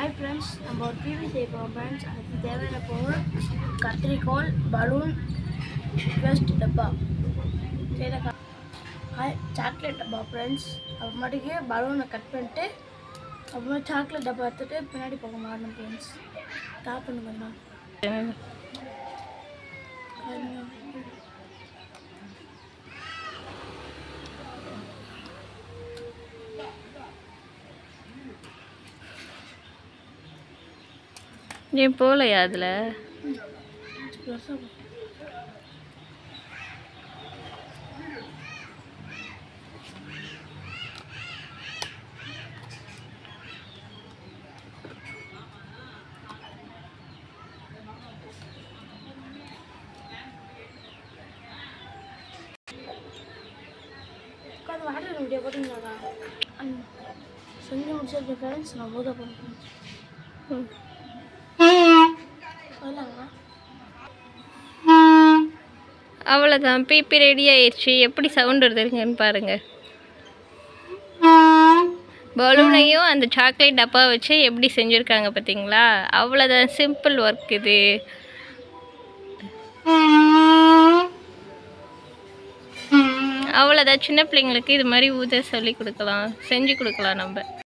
hi friends நம்ம ஒரு TV செய்ய போகிறோம் ஃப்ரெண்ட்ஸ் அதுக்கு தேவையான பொருள் கத்திரிக்கோல் பலூன் வேஸ்ட் டப்பா சரி ஹாய் சாக்லேட் டப்பா ஃப்ரெண்ட்ஸ் அப்புறமாட்டிக்கு பலூனை கட் பண்ணிட்டு அப்புறமா சாக்லேட் டப்பா எடுத்துட்டு பின்னாடி போக மாட்டோம் ஃப்ரெண்ட்ஸ் ஸ்டாப் பண்ணுங்கண்ணா ஏன் போகலையா அதில் உட்காந்து வாடகை வீடியோ போட்டிங்களா செஞ்சு முடிச்சிருக்கேன் ஃப்ரெண்ட்ஸ் நான் போதை பண்ணுறேன் சொல்லலாங்க அவ்வளோதான் பிபி ரெடி ஆயிடுச்சு எப்படி சவுண்ட் வருதுங்கன்னு பாருங்க பலூனையும் அந்த சாக்லேட் டப்பா வச்சு எப்படி செஞ்சுருக்காங்க பார்த்தீங்களா அவ்வளோதான் சிம்பிள் ஒர்க் இது அவ்வளோதான் சின்ன பிள்ளைங்களுக்கு இது மாதிரி ஊத சொல்லி கொடுக்கலாம் செஞ்சு கொடுக்கலாம் நம்ம